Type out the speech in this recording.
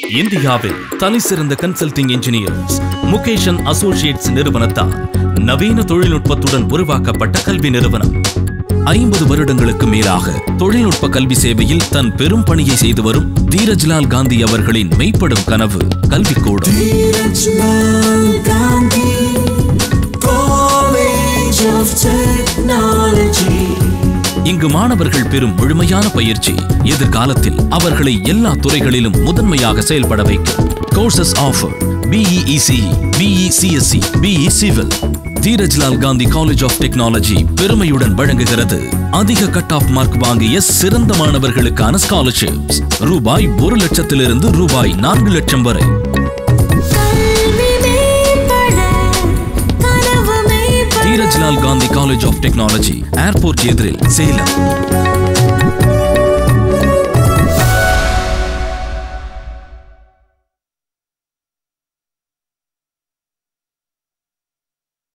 இந்தியாவில் தலைசிறந்த consulting engineers முகேஷன் Associates நிறுவனத்தால் நவீன தொழில்நுட்பத்துடன் உருவாக்கப்பட்ட கல்வி நிறுவனம் ஐம்பது வருடங்களுக்கு மேலாக தொழில்நுட்ப கல்வி சேவையில் தன் பெரும் பணியை செய்து வரும் தீரஜ்லால் காந்தி அவர்களின் மெய்ப்படும் கனவு கல்விக்கூடம் Dheerajlal Gandhi College of Technology இங்கு மாணவர்கள் பெறும் முழுமையான பயிற்சி எதிர்காலத்தில் அவர்களை எல்லா துறைகளிலும் முதன்மையாக செயல்பட வைக்கும் courses offer BEEC BECSC BE civil Dheerajlal Gandhi college of technology பெருமையுடன் வழங்குகிறது அதிக கட் ஆஃப் மார்க் வாங்கிய சிறந்த மாணவர்களுக்கான ஸ்காலர்ஷிப்ஸ் ரூபாய் ஒரு லட்சத்திலிருந்து ரூபாய் நான்கு லட்சம் வரை கல்வி மேம்பட கனவு மெய்ப்பட Dheerajlal Gandhi college of technology airport எதிரில் சேலம்